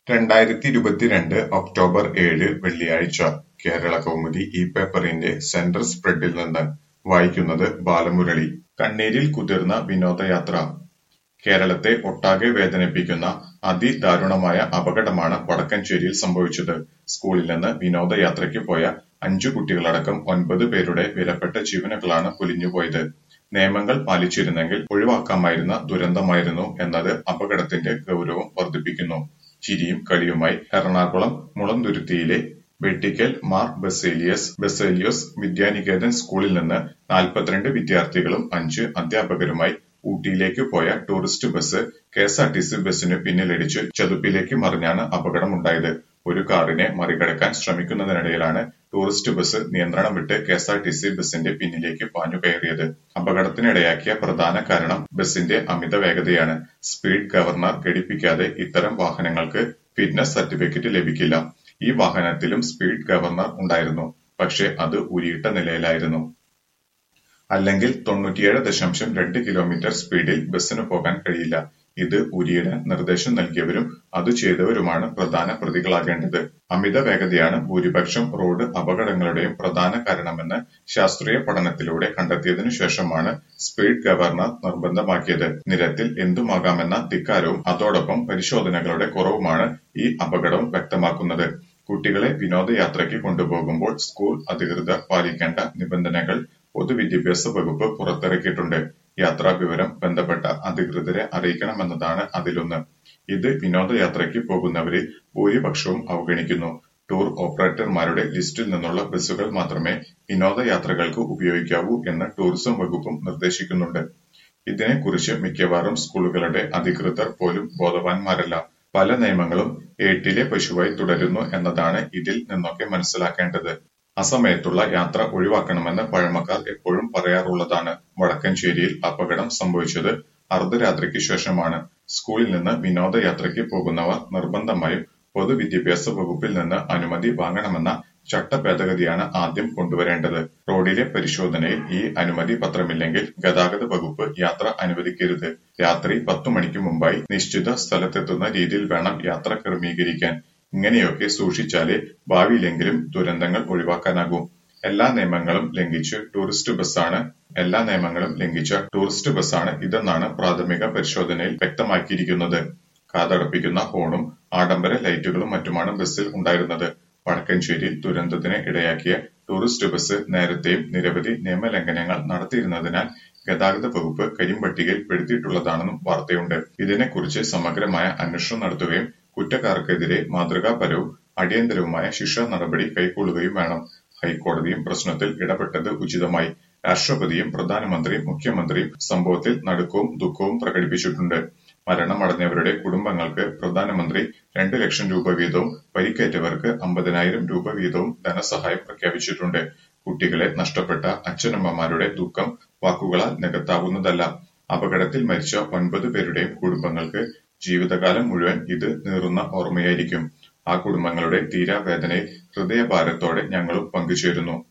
രണ്ടായിരത്തി ഇരുപത്തിരണ്ട് ഒക്ടോബർ ഏഴ് വെള്ളിയാഴ്ച കേരളകൗമുദി ഈ പേപ്പറിന്റെ സെന്റർ സ്പ്രെഡിൽ നിന്ന് വായിക്കുന്നത് ബാലമുരളി കണ്ണീരിൽ കുതിർന്ന വിനോദയാത്ര കേരളത്തെ ഒട്ടാകെ വേദനിപ്പിക്കുന്ന അതിദാരുണമായ അപകടമാണ് വടക്കഞ്ചേരിയിൽ സംഭവിച്ചത് സ്കൂളിൽ നിന്ന് വിനോദയാത്രയ്ക്ക് പോയ അഞ്ചു കുട്ടികളടക്കം ഒൻപത് പേരുടെ വിലപ്പെട്ട ജീവനുകളാണ് പൊലിഞ്ഞുപോയത് നിയമങ്ങൾ പാലിച്ചിരുന്നെങ്കിൽ ഒഴിവാക്കാമായിരുന്ന ദുരന്തമായിരുന്നു എന്നത് അപകടത്തിന്റെ ഗൗരവം വർദ്ധിപ്പിക്കുന്നു ചിരിയും കളിയുമായി എറണാകുളം മുളന്തുരുത്തിയിലെ വെട്ടിക്കൽ മാർ ബസേലിയസ് ബസേലിയോസ് വിദ്യാനികേതൻ സ്കൂളിൽ നിന്ന് നാൽപ്പത്തിരണ്ട് വിദ്യാർത്ഥികളും അഞ്ച് അധ്യാപകരുമായി ഊട്ടിയിലേക്ക് പോയ ടൂറിസ്റ്റ് ബസ് കെഎസ്ആർടിസി ബസിന് പിന്നിലിടിച്ച് ചതുപ്പിലേക്ക് മറിഞ്ഞാണ് അപകടമുണ്ടായത് ഒരു കാറിനെ മറികടക്കാൻ ശ്രമിക്കുന്നതിനിടയിലാണ് ടൂറിസ്റ്റ് ബസ് നിയന്ത്രണം വിട്ട് കെഎസ്ആർടിസി ബസിന്റെ പിന്നിലേക്ക് പാഞ്ഞുകയറിയത് അപകടത്തിനിടയാക്കിയ പ്രധാന കാരണം ബസിന്റെ അമിത വേഗതയാണ് സ്പീഡ് ഗവർണർ ഘടിപ്പിക്കാതെ ഇത്തരം വാഹനങ്ങൾക്ക് ഫിറ്റ്നസ് സർട്ടിഫിക്കറ്റ് ലഭിക്കില്ല ഈ വാഹനത്തിലും സ്പീഡ് ഗവർണർ ഉണ്ടായിരുന്നു പക്ഷേ അത് ഉരിയിട്ട നിലയിലായിരുന്നു അല്ലെങ്കിൽ തൊണ്ണൂറ്റിയേഴ് ദശാംശം രണ്ട് കിലോമീറ്റർ സ്പീഡിൽ ബസ്സിന് പോകാൻ കഴിയില്ല ഇത് ഉരിയിടാൻ നിർദ്ദേശം നൽകിയവരും അത് ചെയ്തവരുമാണ് പ്രധാന പ്രതികളാകേണ്ടത് അമിത വേഗതയാണ് ഭൂരിപക്ഷം റോഡ് അപകടങ്ങളുടെയും പ്രധാന കാരണമെന്ന് ശാസ്ത്രീയ പഠനത്തിലൂടെ കണ്ടെത്തിയതിനു ശേഷമാണ് സ്പീഡ് ഗവർണർ നിർബന്ധമാക്കിയത് നിരത്തിൽ എന്തുമാകാമെന്ന ധിക്കാരവും അതോടൊപ്പം പരിശോധനകളുടെ കുറവുമാണ് ഈ അപകടവും വ്യക്തമാക്കുന്നത് കുട്ടികളെ വിനോദയാത്രയ്ക്ക് കൊണ്ടുപോകുമ്പോൾ സ്കൂൾ അധികൃതർ പാലിക്കേണ്ട നിബന്ധനകൾ പൊതുവിദ്യാഭ്യാസ വകുപ്പ് പുറത്തിറക്കിയിട്ടുണ്ട് യാത്രാ വിവരം ബന്ധപ്പെട്ട അധികൃതരെ അറിയിക്കണമെന്നതാണ് അതിലൊന്ന് ഇത് വിനോദയാത്രയ്ക്ക് പോകുന്നവരിൽ ഭൂരിപക്ഷവും അവഗണിക്കുന്നു ടൂർ ഓപ്പറേറ്റർമാരുടെ ലിസ്റ്റിൽ നിന്നുള്ള ബസ്സുകൾ മാത്രമേ വിനോദയാത്രകൾക്ക് ഉപയോഗിക്കാവൂ എന്ന് ടൂറിസം വകുപ്പും നിർദ്ദേശിക്കുന്നുണ്ട് ഇതിനെക്കുറിച്ച് മിക്കവാറും സ്കൂളുകളുടെ അധികൃതർ പോലും ബോധവാന്മാരല്ല പല നിയമങ്ങളും ഏട്ടിലെ പശുവായി തുടരുന്നു എന്നതാണ് ഇതിൽ നിന്നൊക്കെ മനസ്സിലാക്കേണ്ടത് അസമയത്തുള്ള യാത്ര ഒഴിവാക്കണമെന്ന് പഴമക്കാർ എപ്പോഴും പറയാറുള്ളതാണ് വടക്കഞ്ചേരിയിൽ അപകടം സംഭവിച്ചത് അർദ്ധരാത്രിക്ക് ശേഷമാണ് സ്കൂളിൽ നിന്ന് വിനോദയാത്രയ്ക്ക് പോകുന്നവർ നിർബന്ധമായും പൊതുവിദ്യാഭ്യാസ വകുപ്പിൽ നിന്ന് അനുമതി വാങ്ങണമെന്ന ചട്ടഭേദഗതിയാണ് ആദ്യം കൊണ്ടുവരേണ്ടത് റോഡിലെ പരിശോധനയിൽ ഈ അനുമതി പത്രമില്ലെങ്കിൽ ഗതാഗത വകുപ്പ് യാത്ര അനുവദിക്കരുത് രാത്രി പത്തു മണിക്ക് മുമ്പായി നിശ്ചിത സ്ഥലത്തെത്തുന്ന രീതിയിൽ വേണം യാത്ര ക്രമീകരിക്കാൻ ഇങ്ങനെയൊക്കെ സൂക്ഷിച്ചാലേ ഭാവിയിലെങ്കിലും ദുരന്തങ്ങൾ ഒഴിവാക്കാനാകൂ എല്ലാ നിയമങ്ങളും ലംഘിച്ച് ടൂറിസ്റ്റ് ബസ്സാണ് എല്ലാ നിയമങ്ങളും ലംഘിച്ച ടൂറിസ്റ്റ് ബസ്സാണ് ഇതെന്നാണ് പ്രാഥമിക പരിശോധനയിൽ വ്യക്തമാക്കിയിരിക്കുന്നത് കാതടപ്പിക്കുന്ന ഹോണും ആഡംബര ലൈറ്റുകളും മറ്റുമാണ് ബസ്സിൽ ഉണ്ടായിരുന്നത് വടക്കഞ്ചേരിയിൽ ദുരന്തത്തിന് ഇടയാക്കിയ ടൂറിസ്റ്റ് ബസ് നേരത്തെയും നിരവധി നിയമലംഘനങ്ങൾ നടത്തിയിരുന്നതിനാൽ ഗതാഗത വകുപ്പ് കരിമ്പട്ടികയിൽ പെടുത്തിയിട്ടുള്ളതാണെന്നും വാർത്തയുണ്ട് ഇതിനെക്കുറിച്ച് സമഗ്രമായ അന്വേഷണം നടത്തുകയും കുറ്റക്കാർക്കെതിരെ മാതൃകാപരവും അടിയന്തരവുമായ ശിക്ഷാ നടപടി കൈക്കൊള്ളുകയും വേണം ഹൈക്കോടതിയും പ്രശ്നത്തിൽ ഇടപെട്ടത് ഉചിതമായി രാഷ്ട്രപതിയും പ്രധാനമന്ത്രിയും മുഖ്യമന്ത്രിയും സംഭവത്തിൽ നടുക്കവും ദുഃഖവും പ്രകടിപ്പിച്ചിട്ടുണ്ട് മരണമടഞ്ഞവരുടെ കുടുംബങ്ങൾക്ക് പ്രധാനമന്ത്രി രണ്ട് ലക്ഷം രൂപ വീതവും പരിക്കേറ്റവർക്ക് അമ്പതിനായിരം രൂപ വീതവും ധനസഹായം പ്രഖ്യാപിച്ചിട്ടുണ്ട് കുട്ടികളെ നഷ്ടപ്പെട്ട അച്ഛനമ്മമാരുടെ ദുഃഖം വാക്കുകളാൽ നികത്താവുന്നതല്ല അപകടത്തിൽ മരിച്ച ഒൻപത് പേരുടെയും കുടുംബങ്ങൾക്ക് ജീവിതകാലം മുഴുവൻ ഇത് നീറുന്ന ഓർമ്മയായിരിക്കും ആ കുടുംബങ്ങളുടെ തീരാവേദനയിൽ ഹൃദയഭാരത്തോടെ ഞങ്ങളും പങ്കുചേരുന്നു